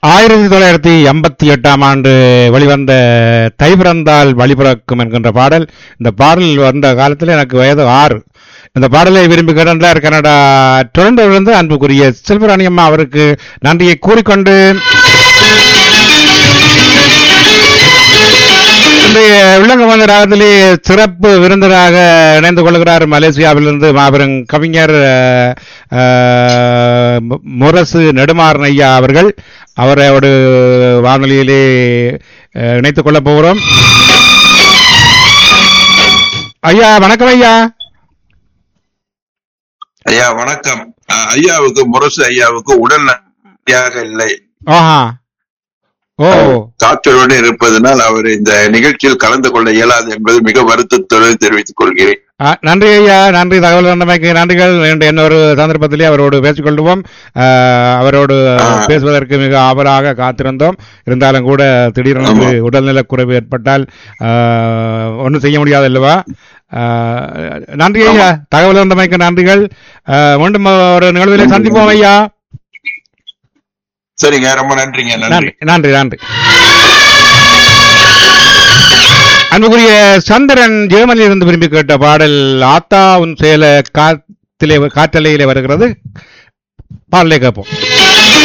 ஆயிரத்தி தொள்ளாயிரத்தி எண்பத்தி எட்டாம் ஆண்டு வெளிவந்த தை பிறந்தால் வழிபிறக்கும் என்கின்ற பாடல் இந்த பாடல் வந்த காலத்தில் எனக்கு வயது ஆறு இந்த பாடலை விரும்பி கிடந்தார் கனடா டொரண்டோவிலிருந்து அன்புக்குரிய செல்வராணி அம்மா அவருக்கு நன்றியை கூறிக்கொண்டு இன்றைய உள்ளங்க வந்த ராகத்திலே சிறப்பு விருந்தினராக இணைந்து கொள்கிறார் மலேசியாவிலிருந்து மாபெரும் கவிஞர் அஹ், அஹ், மு- முரசு நெடுமாறன் ஐயா அவர்கள் அவரோடு வானொலியிலே அஹ், இணைத்துக் கொள்ளப் போகிறோம் ஐயா வணக்கம் ஐயா ஐயா வணக்கம் அஹ், ஐயாவுக்கு முரசு ஐயாவுக்கு உடல் நன்றாக இல்லை ஆஹா ஓ காய்ச்சலுடன் இருப்பதனால் அவர் இந்த நிகழ்ச்சியில் கலந்து கொள்ள இயலாது என்பது மிக வருத்தத்துடன் தெரிவித்துக் கொள்கிறேன் ஆ, நன்றி ஐயா நன்றி தகவல் தந்தமைக்கு நன்றிகள் என்ற இன்னொரு சந்தர்ப்பத்திலே அவரோடு பேசிக்கொள்வோம் ஆ, அவரோடு ஆ. பேசுவதற்கு மிக ஆவலாக காத்திருந்தோம் இருந்தாலும் கூட திடீரென்று ஆமா. உடல்நலக் குறைவு ஏற்பட்டால் ஒன்றும் செய்ய முடியாது அல்லவா ஆ, நன்றி ஐயா தகவல் தந்தமைக்கு நன்றிகள் ஆ, மீண்டும் ஒரு நிகழ்விலே சந்திப்போம் ஐயா சரிங்க ரொம்ப நன்றிங்க நன்றி நன்றி நன்றி நன்றி அன்புக்குரிய சந்திரன் ஜெர்மனியில் இருந்து விரும்பி கேட்ட பாடல் ஆத்தா உன் செயல காத்திலே காற்றலையிலே வருகிறது பாடலை கேட்போம்